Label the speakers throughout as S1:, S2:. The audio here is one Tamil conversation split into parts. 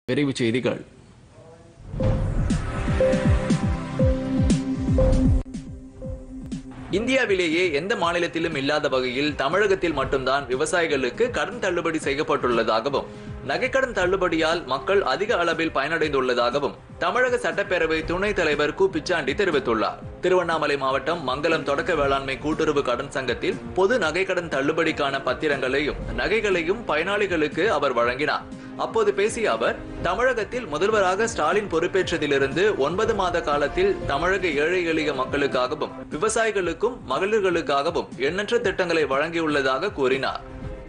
S1: விரைவுச் செய்திகள்
S2: இந்தியாவிலேயே எந்த மாநிலத்திலும் இல்லாத வகையில் தமிழகத்தில் மட்டும்தான் விவசாயிகளுக்கு கடன் தள்ளுபடி செய்யப்பட்டுள்ளதாகவும் நகைக்கடன் தள்ளுபடியால் மக்கள் அதிக அளவில் பயனடைந்துள்ளதாகவும் தமிழக சட்டப்பேரவை துணைத் தலைவர் கு பிச்சாண்டி தெரிவித்துள்ளார் திருவண்ணாமலை மாவட்டம் மங்கலம் தொடக்க வேளாண்மை கூட்டுறவு கடன் சங்கத்தில் பொது நகைக்கடன் தள்ளுபடிக்கான பத்திரங்களையும் நகைகளையும் பயனாளிகளுக்கு அவர் வழங்கினார் அப்போது பேசிய அவர் தமிழகத்தில் முதல்வராக ஸ்டாலின் பொறுப்பேற்றதிலிருந்து ஒன்பது மாத காலத்தில் தமிழக ஏழை எளிய மக்களுக்காகவும் விவசாயிகளுக்கும் மகளிர்களுக்காகவும் எண்ணற்ற திட்டங்களை வழங்கியுள்ளதாக கூறினார்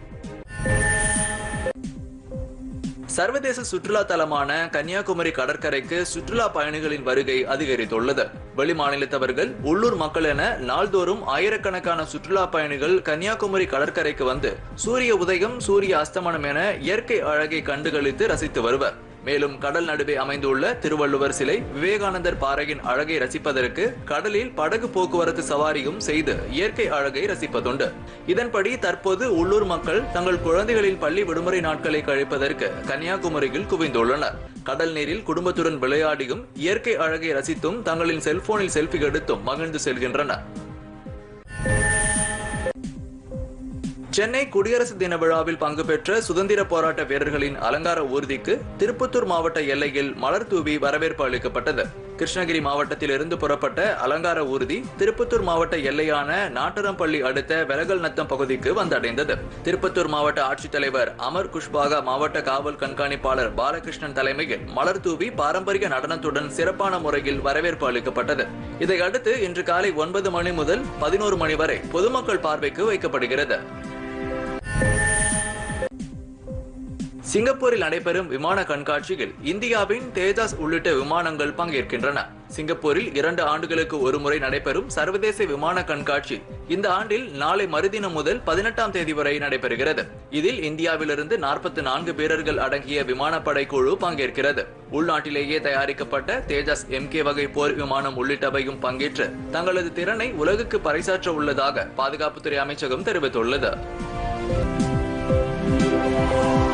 S2: சர்வதேச சுற்றுலா தலமான கன்னியாகுமரி கடற்கரைக்கு சுற்றுலா பயணிகளின் வருகை அதிகரித்துள்ளது வெளிமாநிலத்தவர்கள் உள்ளூர் மக்கள் என நாள்தோறும் ஆயிரக்கணக்கான சுற்றுலா பயணிகள் கன்னியாகுமரி கடற்கரைக்கு வந்து சூரிய உதயம் சூரிய அஸ்தமனம் என இயற்கை அழகை கண்டுகளித்து ரசித்து வருவர் மேலும் கடல் நடுவே அமைந்துள்ள திருவள்ளுவர் சிலை விவேகானந்தர் பாறையின் அழகை ரசிப்பதற்கு கடலில் படகு போக்குவரத்து சவாரியும் செய்து இயற்கை அழகை ரசிப்பதுண்டு இதன்படி தற்போது உள்ளூர் மக்கள் தங்கள் குழந்தைகளின் பள்ளி விடுமுறை நாட்களை கழிப்பதற்கு கன்னியாகுமரியில் குவிந்துள்ளனர் கடல் நீரில் குடும்பத்துடன் விளையாடியும் இயற்கை அழகை ரசித்தும் தங்களின் செல்போனில் செல்ஃபி எடுத்தும் மகிழ்ந்து செல்கின்றனர் சென்னை குடியரசு தின விழாவில் பங்கு பெற்ற சுதந்திர போராட்ட வீரர்களின் அலங்கார ஊர்திக்கு திருப்பத்தூர் மாவட்ட எல்லையில் மலர் தூவி வரவேற்பு அளிக்கப்பட்டது கிருஷ்ணகிரி மாவட்டத்திலிருந்து புறப்பட்ட அலங்கார ஊர்தி திருப்பத்தூர் மாவட்ட எல்லையான நாட்டரம்பள்ளி அடுத்த வெலகல் நத்தம் பகுதிக்கு வந்தடைந்தது திருப்பத்தூர் மாவட்ட ஆட்சித்தலைவர் அமர் குஷ்பாகா மாவட்ட காவல் கண்காணிப்பாளர் பாலகிருஷ்ணன் தலைமையில் மலர் தூவி பாரம்பரிய நடனத்துடன் சிறப்பான முறையில் வரவேற்பு அளிக்கப்பட்டது இதையடுத்து இன்று காலை ஒன்பது மணி முதல் பதினோரு மணி வரை பொதுமக்கள் பார்வைக்கு வைக்கப்படுகிறது சிங்கப்பூரில் நடைபெறும் விமான கண்காட்சியில் இந்தியாவின் தேஜாஸ் உள்ளிட்ட விமானங்கள் பங்கேற்கின்றன சிங்கப்பூரில் இரண்டு ஆண்டுகளுக்கு ஒருமுறை நடைபெறும் சர்வதேச விமான கண்காட்சி இந்த ஆண்டில் நாளை மறுதினம் முதல் பதினெட்டாம் தேதி வரை நடைபெறுகிறது இதில் இந்தியாவிலிருந்து நாற்பத்தி நான்கு வீரர்கள் அடங்கிய விமானப்படை குழு பங்கேற்கிறது உள்நாட்டிலேயே தயாரிக்கப்பட்ட தேஜாஸ் எம்கே வகை போர் விமானம் உள்ளிட்டவையும் பங்கேற்று தங்களது திறனை உலகுக்கு பறைசாற்ற உள்ளதாக பாதுகாப்புத்துறை அமைச்சகம் தெரிவித்துள்ளது